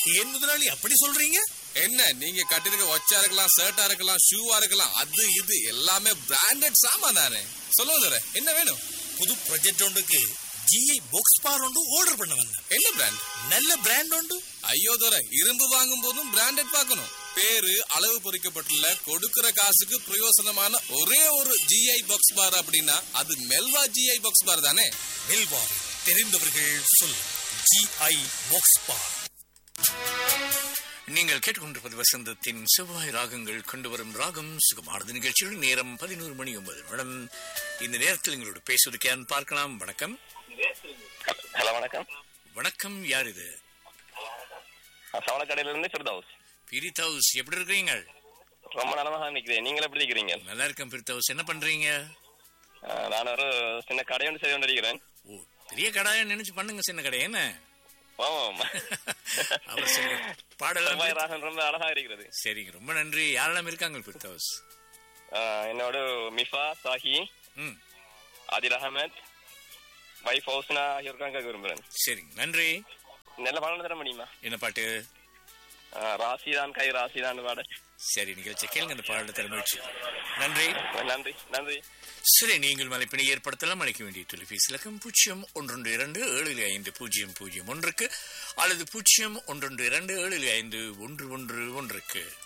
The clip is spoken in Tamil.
ஏன் முதலாளி அப்படி சொல்றீங்க என்ன நீங்க கட்டிருக்க ஒச்சா இருக்கலாம் ஷர்ட்டா இருக்கலாம் ஷூவா இருக்கலாம் அது இது எல்லாமே பிராண்டட் சாமான் தானே சொல்லுங்க தர என்ன வேணும் புது ப்ராஜெக்ட் ஒன்றுக்கு ஜிஐ பாக்ஸ் பார் ஒன்று ஆர்டர் பண்ண வந்தேன் என்ன பிராண்ட் நல்ல பிராண்ட் உண்டு ஐயோ தர இரும்பு வாங்கும் போதும் பிராண்டட் பார்க்கணும் பேரு அளவு பொறிக்கப்பட்டுள்ள கொடுக்கிற காசுக்கு பிரயோசனமான ஒரே ஒரு ஜிஐ பாக்ஸ் பார் அப்படின்னா அது மெல்வா ஜிஐ பாக்ஸ் பார் தானே மெல்வார் தெரிந்தவர்கள் சொல் ஜிஐ பாக்ஸ் பார் நீங்கள் கேட்டுக்கொண்டிருப்பது வசந்தத்தின் செவ்வாய் ராகங்கள் கொண்டு வரும் ராகம் சுகமானது நிகழ்ச்சியில் நேரம் பதினோரு மணி ஒன்பது நிமிடம் இந்த நேரத்தில் எங்களோட பேசுவதற்கு யார் பார்க்கலாம் வணக்கம் ஹலோ வணக்கம் வணக்கம் யார் இது சவளக்கடையில இருந்து ஃபிர்தவுஸ் பிரித்தவுஸ் எப்படி இருக்கிறீங்க ரொம்ப நலமாக நிக்கிறேன் நீங்க எப்படி இருக்கிறீங்க நல்லா இருக்கேன் பிரித்தவுஸ் என்ன பண்றீங்க அஹ், நான் ஒரு சின்ன கடை ஒன்று செய்து கொண்டிருக்கிறேன் ஓ பெரிய கடாயம் நினைச்சு பண்ணுங்க சின்ன கடை என்ன ஆமாம் அவர் சில பாடலாம் செவ்வாய் ராகம் ரொம்ப அழகா இருக்கிறது சரிங்க ரொம்ப நன்றி யாரெல்லாம் இருக்காங்க பிரித்தவுஸ் அஹ், என்னோட மிஃபா சாஹி ம் ஆதில் அகமத் வைஃப் ஹவுஸ்னா ஆகியோருக்காக விரும்புகிறேன் சரிங்க நன்றி நல்ல பாடம் தர முடியுமா என்ன பாட்டு அஹ், ராசிதான் கை ராசிதான் பாட சரி நிகழ்ச்சி கேளுங்க அந்த பாடலை தர முயற்சி நன்றி நன்றி நன்றி சரி நீங்கள் மலைப்பினை ஏற்படுத்தலாம் அழைக்க வேண்டிய தொலைபேசி இலக்கம் பூஜ்ஜியம் ஒன்றொன்று இரண்டு ஏழு ஐந்து பூஜ்ஜியம் பூஜ்ஜியம் ஒன்றுக்கு அல்லது பூஜ்ஜியம் ஒன்றொன்று இரண்டு ஏழு ஐந்து ஒன்று ஒன்று ஒன்றுக்கு